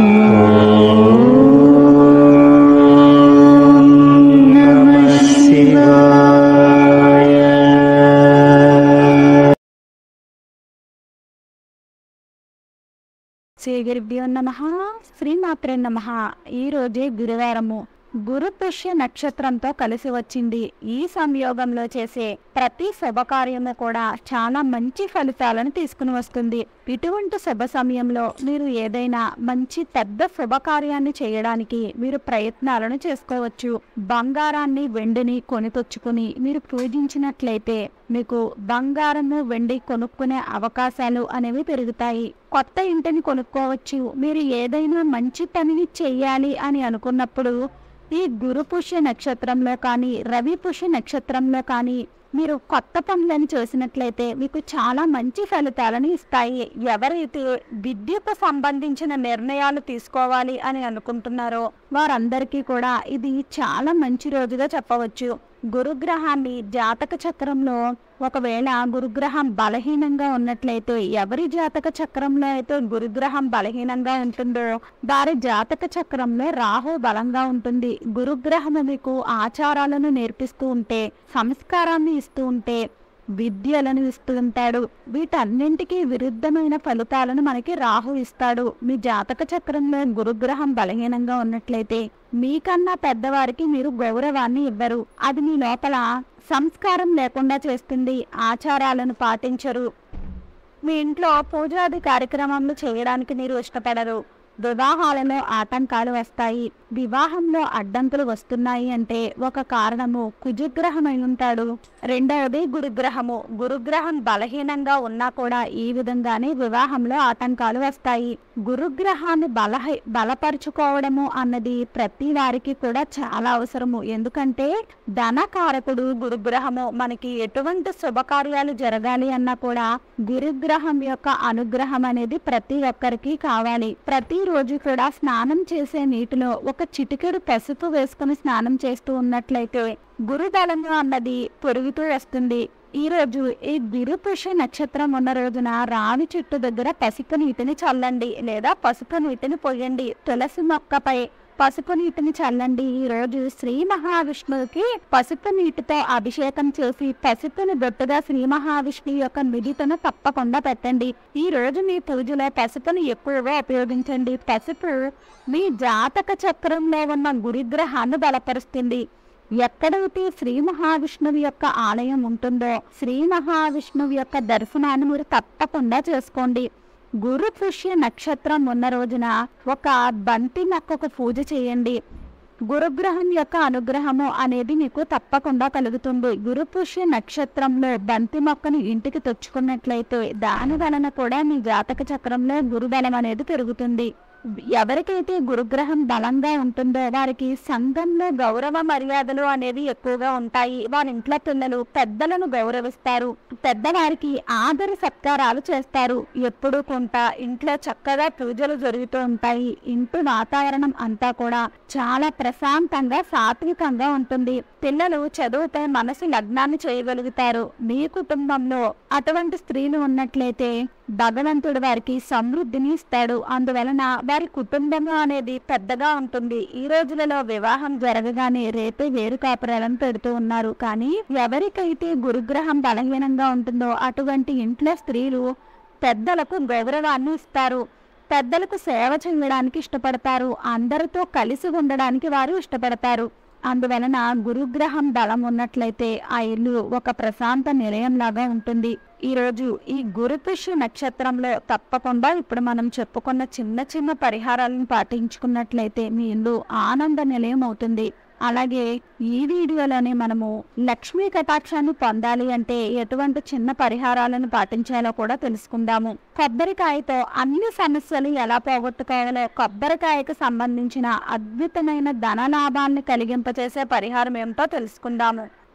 నమః శివాయ శ్రీ గురుభ్యో నమ శ్రీమాత్రే నమ ఈ రోజే గురువారము గురు పుష్య నక్షత్రంతో కలిసి వచ్చింది ఈ సంయోగంలో చేసే ప్రతి శుభకార్యము కూడా చాలా మంచి ఫలితాలను తీసుకుని వస్తుంది ఇటువంటి శుభ సమయంలో మీరు ఏదైనా మంచి పెద్ద శుభకార్యాన్ని చేయడానికి మీరు ప్రయత్నాలను చేసుకోవచ్చు బంగారాన్ని వెండిని కొనితొచ్చుకుని మీరు పూజించినట్లయితే మీకు బంగారము వెండి కొనుక్కునే అవకాశాలు అనేవి పెరుగుతాయి కొత్త ఇంటిని కొనుక్కోవచ్చు మీరు ఏదైనా మంచి పనిని చెయ్యాలి అని అనుకున్నప్పుడు ఈ గురు పుష్య నక్షత్రంలో కానీ రవి పుష్య నక్షత్రంలో కానీ మీరు కొత్త పనులను చేసినట్లయితే మీకు చాలా మంచి ఫలితాలను ఇస్తాయి ఎవరైతే విద్యకు సంబంధించిన నిర్ణయాలు తీసుకోవాలి అని అనుకుంటున్నారో వారందరికీ కూడా ఇది చాలా మంచి రోజుగా చెప్పవచ్చు గురుగ్రహాన్ని జాతక చక్రంలో ఒకవేళ గురుగ్రహం బలహీనంగా ఉన్నట్లయితే ఎవరి జాతక చక్రంలో అయితే గురుగ్రహం బలహీనంగా ఉంటుందో వారి జాతక చక్రంలో రాహు బలంగా ఉంటుంది గురుగ్రహం మీకు ఆచారాలను నేర్పిస్తూ ఉంటే సంస్కారాన్ని ఇస్తూ ఉంటే విద్యలను ఇస్తూ ఉంటాడు వీటన్నింటికి విరుద్ధమైన ఫలితాలను మనకి రాహు ఇస్తాడు మీ జాతక చక్రంలో గురుగ్రహం బలహీనంగా ఉన్నట్లయితే మీకన్నా పెద్దవారికి మీరు గౌరవాన్ని ఇవ్వరు అది మీ లోపల సంస్కారం లేకుండా చేస్తుంది ఆచారాలను పాటించరు మీ ఇంట్లో పూజాది కార్యక్రమాలు చేయడానికి మీరు ఇష్టపడరు వివాహాలలో ఆటంకాలు వస్తాయి వివాహంలో అడ్డంకులు వస్తున్నాయి అంటే ఒక కారణము కుజగ్రహమై ఉంటాడు రెండవది గురుగ్రహము గురుగ్రహం బలహీనంగా ఉన్నా కూడా ఈ విధంగానే వివాహంలో ఆటంకాలు వస్తాయి గురుగ్రహాన్ని బలహ బలపరుచుకోవడము అన్నది ప్రతి వారికి కూడా చాలా అవసరము ఎందుకంటే ధనకారకుడు గురుగ్రహము మనకి ఎటువంటి శుభకార్యాలు జరగాలి అన్నా కూడా గురుగ్రహం యొక్క అనుగ్రహం అనేది ప్రతి ఒక్కరికి కావాలి ప్రతి రోజు కూడా స్నానం చేసే నీటిలో ఒక చిటికెడు పసుపు వేసుకుని స్నానం చేస్తూ ఉన్నట్లయితే గురుదళము అన్నది పెరుగుతూ వస్తుంది ఈ రోజు ఈ గురుపుష నక్షత్రం ఉన్న రోజున రావి చెట్టు దగ్గర పసుపు నీటిని చల్లండి లేదా పసుపు నీటిని పోయండి తులసి మొక్కపై పసుపు నీటిని చల్లండి ఈ రోజు శ్రీ మహావిష్ణువుకి పసుపు నీటితో అభిషేకం చేసి పసుపుని బొట్టుగా శ్రీ మహావిష్ణువు యొక్క నిధితను తప్పకుండా పెట్టండి ఈ రోజు మీ పూజలో పసుపును ఎక్కువగా ఉపయోగించండి పసుపు మీ జాతక చక్రంలో ఉన్న గురుగ్రహాన్ని బలపరుస్తుంది ఎక్కడైతే శ్రీ మహావిష్ణువు యొక్క ఆలయం ఉంటుందో శ్రీ మహావిష్ణువు యొక్క దర్శనాన్ని మీరు తప్పకుండా చేసుకోండి గురు పుష్య నక్షత్రం ఉన్న రోజున ఒక బంతి మొక్కకు పూజ చేయండి గురుగ్రహం యొక్క అనుగ్రహము అనేది మీకు తప్పకుండా కలుగుతుంది గురు పుష్య నక్షత్రంలో బంతి మొక్కను ఇంటికి తెచ్చుకున్నట్లయితే దాని వలన కూడా మీ జాతక చక్రంలో గురుబలం అనేది పెరుగుతుంది ఎవరికైతే గురుగ్రహం బలంగా ఉంటుందో వారికి సంఘంలో గౌరవ మర్యాదలు అనేవి ఎక్కువగా ఉంటాయి వారి ఇంట్లో పిల్లలు పెద్దలను గౌరవిస్తారు పెద్దవారికి ఆదర సత్కారాలు చేస్తారు ఎప్పుడూ కొంత ఇంట్లో చక్కగా పూజలు జరుగుతూ ఉంటాయి ఇంటి వాతావరణం అంతా కూడా చాలా ప్రశాంతంగా సాత్వికంగా ఉంటుంది పిల్లలు చదివితే మనసు లగ్నాన్ని చేయగలుగుతారు మీ కుటుంబంలో అటువంటి స్త్రీలు ఉన్నట్లయితే భగవంతుడు వారికి సమృద్ధిని ఇస్తాడు అందువలన వారి కుటుంబం అనేది పెద్దగా ఉంటుంది ఈ రోజులలో వివాహం జరగగానే రేపే వేరు కాపురాలను పెడుతూ ఉన్నారు కానీ ఎవరికైతే గురుగ్రహం బలహీనంగా ఉంటుందో అటువంటి ఇంట్లో స్త్రీలు పెద్దలకు గౌరవాన్ని ఇస్తారు పెద్దలకు సేవ చేయడానికి ఇష్టపడతారు అందరితో కలిసి ఉండడానికి వారు ఇష్టపడతారు అందువలన గురుగ్రహం బలం ఉన్నట్లయితే ఆ ఇల్లు ఒక ప్రశాంత నిలయం లాగా ఉంటుంది ఈ రోజు ఈ గురుపుష్య నక్షత్రంలో తప్పకుండా ఇప్పుడు మనం చెప్పుకున్న చిన్న చిన్న పరిహారాలను పాటించుకున్నట్లయితే మీ ఇల్లు ఆనంద నిలయం అవుతుంది అలాగే ఈ వీడియోలోనే మనము లక్ష్మీ కటాక్షాన్ని పొందాలి అంటే ఎటువంటి చిన్న పరిహారాలను పాటించాలో కూడా తెలుసుకుందాము కొబ్బరికాయతో అన్ని సమస్యలు ఎలా పోగొట్టుకోవాలో కొబ్బరికాయకు సంబంధించిన అద్భుతమైన ధన లాభాన్ని కలిగింపచేసే పరిహారం ఏమిటో తెలుసుకుందాము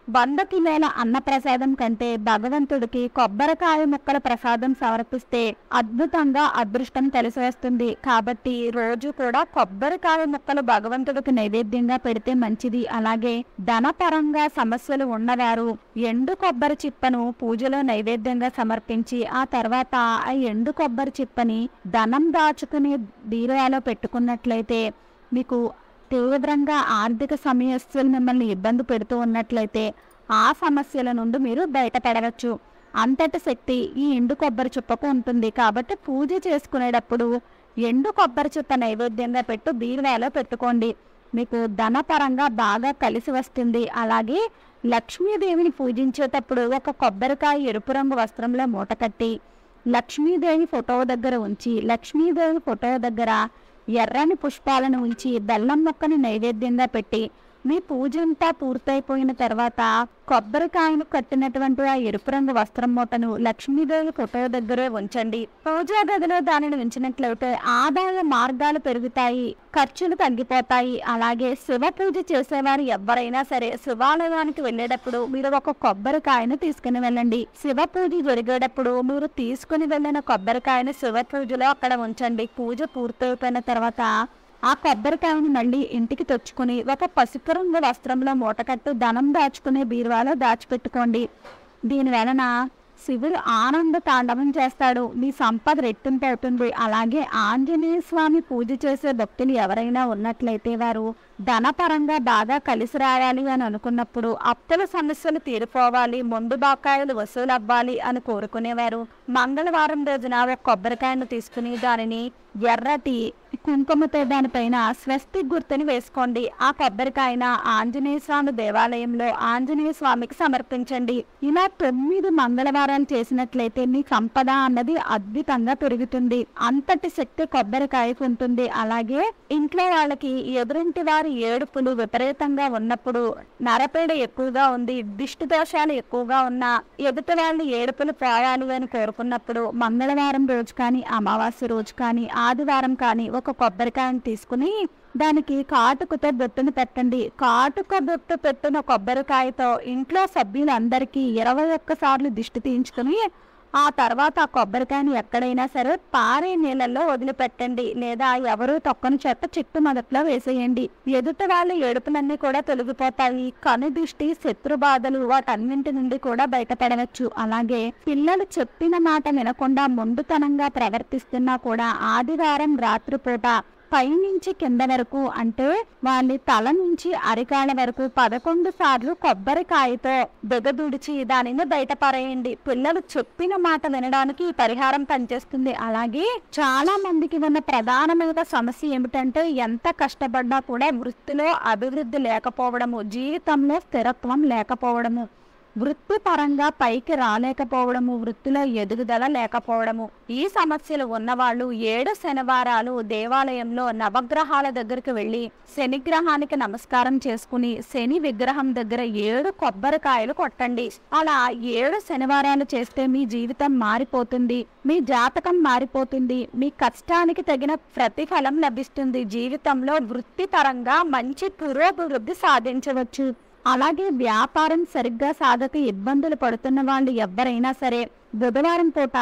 వంద కిలోల అన్నప్రసాదం కంటే భగవంతుడికి కొబ్బరికాయ ముక్కల ప్రసాదం సమర్పిస్తే అద్భుతంగా అదృష్టం కలిసి వస్తుంది కాబట్టి రోజు కూడా కొబ్బరికాయ ముక్కలు భగవంతుడికి నైవేద్యంగా పెడితే మంచిది అలాగే ధనపరంగా సమస్యలు ఉన్నవారు ఎండు కొబ్బరి చిప్పను పూజలో నైవేద్యంగా సమర్పించి ఆ తర్వాత ఆ ఎండు కొబ్బరి చిప్పని ధనం దాచుకుని బీరువాలో పెట్టుకున్నట్లయితే మీకు తీవ్రంగా ఆర్థిక సమస్యలు మిమ్మల్ని ఇబ్బంది పెడుతూ ఉన్నట్లయితే ఆ సమస్యల నుండి మీరు బయటపడవచ్చు అంతటి శక్తి ఈ ఎండు కొబ్బరి చుప్పకు ఉంటుంది కాబట్టి పూజ చేసుకునేటప్పుడు ఎండు కొబ్బరి చుట్ట నైవేద్యంగా పెట్టు బీరువాలో పెట్టుకోండి మీకు ధనపరంగా బాగా కలిసి వస్తుంది అలాగే లక్ష్మీదేవిని పూజించేటప్పుడు ఒక కొబ్బరికాయ ఎరుపు రంగు వస్త్రంలో మూట కట్టి లక్ష్మీదేవి ఫోటో దగ్గర ఉంచి లక్ష్మీదేవి ఫోటో దగ్గర ఎర్రని పుష్పాలను ఉంచి బెల్లం మొక్కని నైవేద్యంగా పెట్టి మీ పూజ అంతా పూర్తయిపోయిన తర్వాత కొబ్బరికాయను కట్టినటువంటి ఆ ఎరుపు రంగు వస్త్రం మూటను లక్ష్మీదేవి ఫోటో దగ్గరే ఉంచండి పూజా గదిలో దానిని ఉంచినట్లయితే ఆదాయ మార్గాలు పెరుగుతాయి ఖర్చులు తగ్గిపోతాయి అలాగే శివ పూజ చేసేవారు ఎవరైనా సరే శివాలయానికి వెళ్ళేటప్పుడు మీరు ఒక కొబ్బరికాయను తీసుకుని వెళ్ళండి శివ పూజ జరిగేటప్పుడు మీరు తీసుకుని వెళ్ళిన కొబ్బరికాయను శివ పూజలో అక్కడ ఉంచండి పూజ పూర్తయిపోయిన తర్వాత ఆ కొబ్బరికాయను మళ్ళీ ఇంటికి తెచ్చుకుని ఒక పసుపు రంగు వస్త్రంలో మూటకట్టు ధనం దాచుకునే బీరువాలో దాచిపెట్టుకోండి దీని వలన శివుడు ఆనంద తాండవం చేస్తాడు మీ సంపద రెట్టింపు అవుతుంది అలాగే ఆంజనేయ స్వామి పూజ చేసే భక్తులు ఎవరైనా ఉన్నట్లయితే వారు ధనపరంగా బాగా కలిసి రాయాలి అని అనుకున్నప్పుడు అప్పుల సమస్యలు తీరిపోవాలి ముందు బాకాయలు వసూలు అవ్వాలి అని కోరుకునేవారు మంగళవారం రోజున ఒక కొబ్బరికాయను తీసుకుని దానిని ఎర్రటి కుంకుమతో దానిపైన స్వస్తి గుర్తుని వేసుకోండి ఆ కొబ్బరికాయన ఆంజనేయ స్వామి దేవాలయంలో ఆంజనేయ స్వామికి సమర్పించండి ఇలా తొమ్మిది మంగళవారాలు చేసినట్లయితే మీ సంపద అన్నది అద్భుతంగా పెరుగుతుంది అంతటి శక్తి కొబ్బరికాయకు ఉంటుంది అలాగే ఇంట్లో వాళ్ళకి ఎదురింటి వారి ఏడుపులు విపరీతంగా ఉన్నప్పుడు నరపేడ ఎక్కువగా ఉంది దిష్టి దోషాలు ఎక్కువగా ఉన్నా ఎదుటి వాళ్ళ ఏడుపులు పోయాలి అని కోరుకున్నప్పుడు మంగళవారం రోజు కానీ అమావాస్య రోజు కానీ ఆదివారం కానీ ఒక కొబ్బరికాయను తీసుకుని దానికి కాటుకతో బొట్టును పెట్టండి కాటుక బొట్టు పెట్టిన కొబ్బరికాయతో ఇంట్లో సభ్యులందరికీ ఇరవై ఒక్కసార్లు దిష్టి తీయించుకుని ఆ తర్వాత ఆ కొబ్బరికాయని ఎక్కడైనా సరే పారే నీళ్ళల్లో వదిలిపెట్టండి లేదా ఎవరు తొక్కని చెత్త చెట్టు మొదట్లో వేసేయండి ఎదుట వాళ్ళ ఏడుపులన్నీ కూడా తొలగిపోతాయి కను దిష్టి శత్రు బాధలు వాటన్నింటి నుండి కూడా బయటపడవచ్చు అలాగే పిల్లలు చెప్పిన మాట వినకుండా మొండుతనంగా ప్రవర్తిస్తున్నా కూడా ఆదివారం రాత్రిపూట పైనుంచి కింద వరకు అంటే వాళ్ళ తల నుంచి అరికాళ్ళ వరకు పదకొండు సార్లు కొబ్బరికాయతో దిగదుడిచి దానిని బయటపరేయండి పిల్లలు చెప్పిన మాట వినడానికి ఈ పరిహారం పనిచేస్తుంది అలాగే చాలా మందికి ఉన్న ప్రధానమైన సమస్య ఏమిటంటే ఎంత కష్టపడ్డా కూడా వృత్తిలో అభివృద్ధి లేకపోవడము జీవితంలో స్థిరత్వం లేకపోవడము వృత్తిపరంగా పైకి రాలేకపోవడము వృత్తిలో ఎదుగుదల లేకపోవడము ఈ సమస్యలు ఉన్నవాళ్ళు ఏడు శనివారాలు దేవాలయంలో నవగ్రహాల దగ్గరికి వెళ్ళి శనిగ్రహానికి నమస్కారం చేసుకుని శని విగ్రహం దగ్గర ఏడు కొబ్బరికాయలు కొట్టండి అలా ఏడు శనివారాలు చేస్తే మీ జీవితం మారిపోతుంది మీ జాతకం మారిపోతుంది మీ కష్టానికి తగిన ప్రతిఫలం లభిస్తుంది జీవితంలో వృత్తిపరంగా మంచి పురోభివృద్ధి సాధించవచ్చు అలాగే వ్యాపారం సరిగ్గా సాగక ఇబ్బందులు పడుతున్న వాళ్ళు ఎవరైనా సరే బుధవారం పూట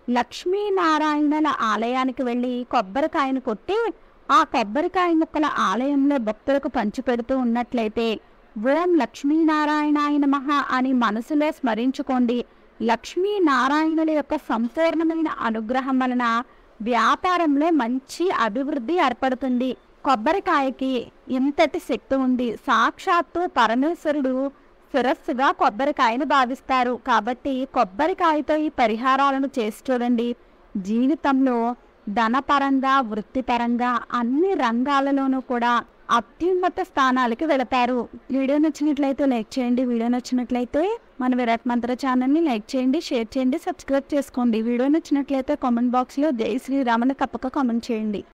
లక్ష్మీనారాయణల ఆలయానికి వెళ్ళి కొబ్బరికాయను కొట్టి ఆ కొబ్బరికాయ ముక్కల ఆలయంలో భక్తులకు పంచిపెడుతూ ఉన్నట్లయితే ఓం లక్ష్మీనారాయణాయ నమః అని మనసులో స్మరించుకోండి లక్ష్మీనారాయణుల యొక్క సంపూర్ణమైన అనుగ్రహం వలన వ్యాపారంలో మంచి అభివృద్ధి ఏర్పడుతుంది కొబ్బరికాయకి ఇంతటి శక్తి ఉంది సాక్షాత్తు పరమేశ్వరుడు శిరస్సుగా కొబ్బరికాయను భావిస్తారు కాబట్టి కొబ్బరికాయతో ఈ పరిహారాలను చేసి చూడండి జీవితంలో ధనపరంగా వృత్తిపరంగా అన్ని రంగాలలోనూ కూడా అత్యున్నత స్థానాలకి వెళతారు వీడియో నచ్చినట్లయితే లైక్ చేయండి వీడియో నచ్చినట్లయితే మన విరాట్ మంత్ర ఛానల్ని లైక్ చేయండి షేర్ చేయండి సబ్స్క్రైబ్ చేసుకోండి వీడియో నచ్చినట్లయితే కామెంట్ బాక్స్లో జై శ్రీరామని తప్పక కామెంట్ చేయండి